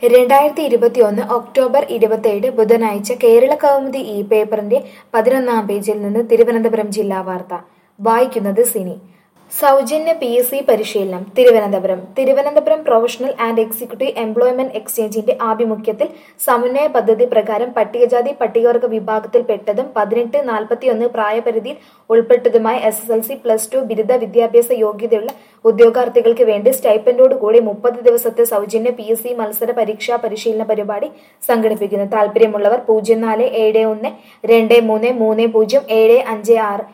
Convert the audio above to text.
രണ്ടായിരത്തി ഇരുപത്തിയൊന്ന് ഒക്ടോബർ ഇരുപത്തിയേഴ് ബുധനാഴ്ച കേരള കൗമുദി ഈ പേപ്പറിന്റെ പതിനൊന്നാം പേജിൽ നിന്ന് തിരുവനന്തപുരം ജില്ലാ വാർത്ത വായിക്കുന്നത് സിനി സൗജന്യ പി എസ് സി പരിശീലനം Thiruvananthapuram Thiruvananthapuram professional and executive employment എക്സ്ചേഞ്ചിന്റെ ആഭിമുഖ്യത്തിൽ സമന്വയ പദ്ധതി പ്രകാരം പട്ടികജാതി പട്ടികവർഗ വിഭാഗത്തിൽപ്പെട്ടതും പതിനെട്ട് നാൽപ്പത്തിയൊന്ന് പ്രായപരിധിയിൽ ഉൾപ്പെട്ടതുമായ S S L C plus two ബിരുദ വിദ്യാഭ്യാസ യോഗ്യതയുള്ള ഉദ്യോഗാർത്ഥികൾക്ക് വേണ്ടി സ്റ്റൈപ്പൻഡോട് കൂടി മുപ്പത് ദിവസത്തെ സൗജന്യ പി എസ് സി മത്സര പരീക്ഷാ പരിശീലന പരിപാടി സംഘടിപ്പിക്കുന്നു താല്പര്യമുള്ളവർ പൂജ്യം നാല് ഏഴ് ഒന്ന് രണ്ട് മൂന്ന് മൂന്ന് പൂജ്യം ഏഴ് അഞ്ച് ആറ്